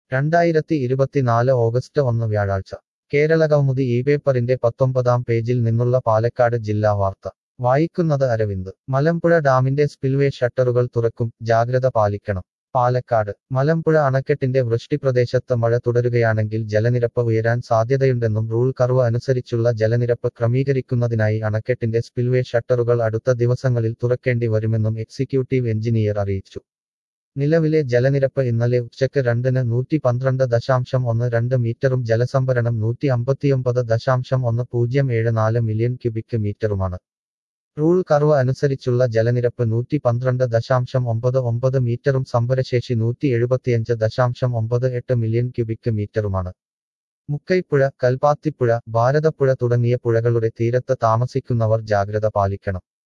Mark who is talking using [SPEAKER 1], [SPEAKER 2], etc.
[SPEAKER 1] രണ്ടായിരത്തി ഇരുപത്തിനാല് ഓഗസ്റ്റ് ഒന്ന് വ്യാഴാഴ്ച കേരള കൗമുദി ഈ പേപ്പറിന്റെ പത്തൊമ്പതാം പേജിൽ നിന്നുള്ള പാലക്കാട് ജില്ലാ വാർത്ത വായിക്കുന്നത് അരവിന്ദ് മലമ്പുഴ ഡാമിന്റെ സ്പിൽവേ ഷട്ടറുകൾ തുറക്കും ജാഗ്രത പാലിക്കണം പാലക്കാട് മലമ്പുഴ അണക്കെട്ടിന്റെ വൃഷ്ടിപ്രദേശത്ത് മഴ തുടരുകയാണെങ്കിൽ ജലനിരപ്പ് ഉയരാൻ സാധ്യതയുണ്ടെന്നും റൂൾ കർവ് അനുസരിച്ചുള്ള ജലനിരപ്പ് ക്രമീകരിക്കുന്നതിനായി അണക്കെട്ടിന്റെ സ്പിൽവേ ഷട്ടറുകൾ അടുത്ത ദിവസങ്ങളിൽ തുറക്കേണ്ടി വരുമെന്നും എക്സിക്യൂട്ടീവ് എഞ്ചിനീയർ അറിയിച്ചു നിലവിലെ ജലനിരപ്പ് ഇന്നലെ ഉച്ചയ്ക്ക് രണ്ടിന് നൂറ്റി പന്ത്രണ്ട് ദശാംശം ഒന്ന് രണ്ട് മീറ്ററും ജലസംഭരണം നൂറ്റി അമ്പത്തിയൊമ്പത് ദശാംശം ഒന്ന് പൂജ്യം ഏഴ് നാല് മില്യൺ ക്യൂബിക് മീറ്ററുമാണ് റൂൾ കർവ് അനുസരിച്ചുള്ള ജലനിരപ്പ് നൂറ്റി പന്ത്രണ്ട് ദശാംശം ഒമ്പത് ഒമ്പത് മീറ്ററും സംഭരശേഷി നൂറ്റി എഴുപത്തിയഞ്ച് ദശാംശം ഒമ്പത് എട്ട് മില്യൺ ക്യൂബിക് മീറ്ററുമാണ് മുക്കൈപ്പുഴ കൽപ്പാത്തിപ്പുഴ ഭാരതപ്പുഴ തുടങ്ങിയ പുഴകളുടെ തീരത്ത് താമസിക്കുന്നവർ ജാഗ്രത പാലിക്കണം